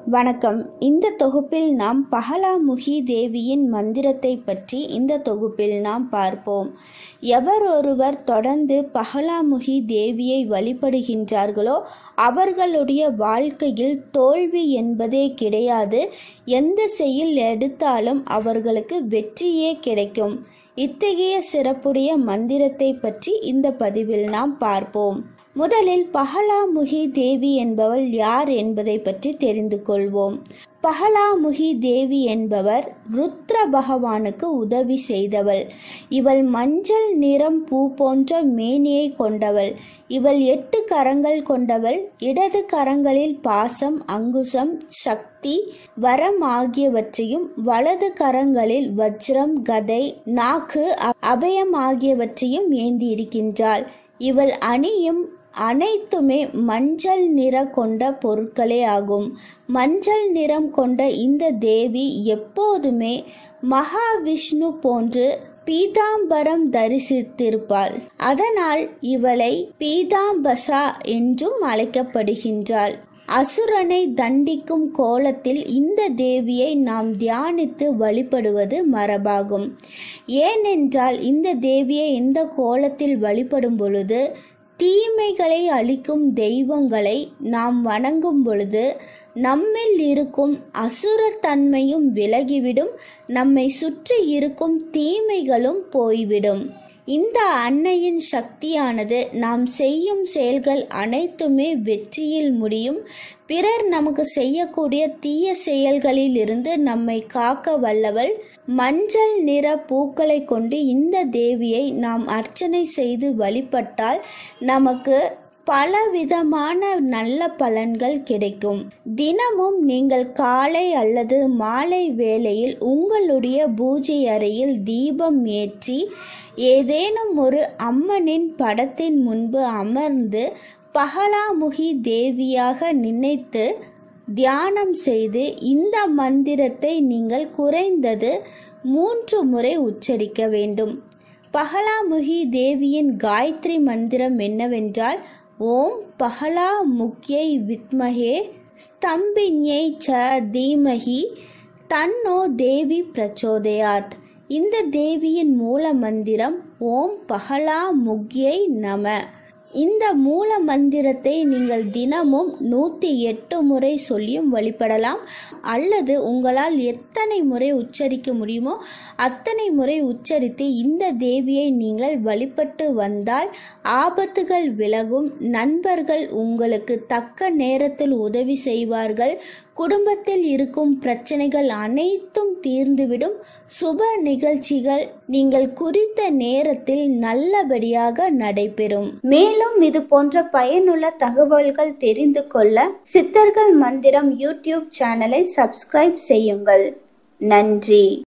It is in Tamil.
வணக்கம் இந்த தொகுப்பில் நாம் பகலாமுகி தேவியின் மந்திரத்தை பற்றி இந்த தொகுப்பில் நாம் பார்ப்போம் எவர் ஒருவர் தொடர்ந்து பகலாமுகி தேவியை வழிபடுகின்றார்களோ அவர்களுடைய வாழ்க்கையில் தோல்வி என்பதே கிடையாது எந்த செயல் எடுத்தாலும் அவர்களுக்கு வெற்றியே கிடைக்கும் இத்தகைய சிறப்புடைய மந்திரத்தை பற்றி இந்த பதிவில் நாம் பார்ப்போம் முதலில் பகலாமுகி தேவி என்பவள் யார் என்பதை பற்றி தெரிந்து கொள்வோம் பகலாமுகி தேவி என்பவர் ருத்ர பகவானுக்கு உதவி செய்தவள் இவள் மஞ்சள் நிறம் பூ போன்ற மேனியை கொண்டவள் இவள் எட்டு கரங்கள் கொண்டவள் இடது கரங்களில் பாசம் அங்குசம் சக்தி வரம் ஆகியவற்றையும் வலது கரங்களில் வஜ்ரம் கதை நாக்கு அபயம் ஆகியவற்றையும் ஏந்தி இருக்கின்றாள் இவள் அணியும் அனைத்துமே மஞ்சள் நிற கொண்ட பொருட்களே ஆகும் மஞ்சள் நிறம் கொண்ட இந்த தேவி எப்போதுமே மகாவிஷ்ணு போன்று பீதாம்பரம் தரிசித்திருப்பாள் அதனால் இவளை பீதாம்பசா என்றும் அழைக்கப்படுகின்றாள் அசுரனை தண்டிக்கும் கோலத்தில் இந்த தேவியை நாம் தியானித்து வழிபடுவது மரபாகும் ஏனென்றால் இந்த தேவியை இந்த கோலத்தில் வழிபடும் பொழுது தீமைகளை அளிக்கும் தெய்வங்களை நாம் வணங்கும் பொழுது நம்மில் இருக்கும் அசுரத்தன்மையும் விலகிவிடும் நம்மை சுற்றி இருக்கும் தீமைகளும் போய்விடும் இந்த அன்னையின் சக்தியானது நாம் செய்யும் செயல்கள் அனைத்துமே வெற்றியில் முடியும் பிறர் நமக்கு செய்யக்கூடிய தீய செயல்களில் இருந்து நம்மை காக்க வல்லவள் மஞ்சள் நிற பூக்களை கொண்டு இந்த தேவியை நாம் அர்ச்சனை செய்து வழிபட்டால் நமக்கு பலவிதமான நல்ல பலன்கள் கிடைக்கும் தினமும் நீங்கள் காலை அல்லது மாலை வேளையில் உங்களுடைய பூஜை அறையில் தீபம் ஏற்றி ஏதேனும் ஒரு அம்மனின் படத்தின் முன்பு அமர்ந்து பகலாமுகி தேவியாக நினைத்து தியானம் செய்து இந்த மந்திரத்தை நீங்கள் குறைந்தது மூன்று முறை உச்சரிக்க வேண்டும் பகலாமுகி தேவியின் காயத்ரி மந்திரம் என்னவென்றால் ஓம் பகலா முக்கியை வித்மகே ஸ்தம்பிஞை ச தீமகி தன்னோ தேவி பிரச்சோதயாத் இந்த தேவியின் மூல மந்திரம் ஓம் பகலா முக்யை நம இந்த மூல மந்திரத்தை நீங்கள் தினமும் நூற்றி எட்டு முறை சொல்லியும் வழிபடலாம் அல்லது உங்களால் எத்தனை முறை உச்சரிக்க முடியுமோ அத்தனை முறை உச்சரித்து இந்த தேவியை நீங்கள் வழிபட்டு வந்தால் ஆபத்துகள் விலகும் நண்பர்கள் உங்களுக்கு தக்க நேரத்தில் உதவி செய்வார்கள் குடும்பத்தில் இருக்கும் பிரச்சனைகள் அனைத்தும் தீர்ந்துவிடும் சுப நிகழ்ச்சிகள் நீங்கள் குறித்த நேரத்தில் நல்லபடியாக நடைபெறும் மேலும் இது போன்ற பயனுள்ள தகவல்கள் தெரிந்து கொள்ள சித்தர்கள் மந்திரம் யூடியூப் சேனலை சப்ஸ்கிரைப் செய்யுங்கள் நன்றி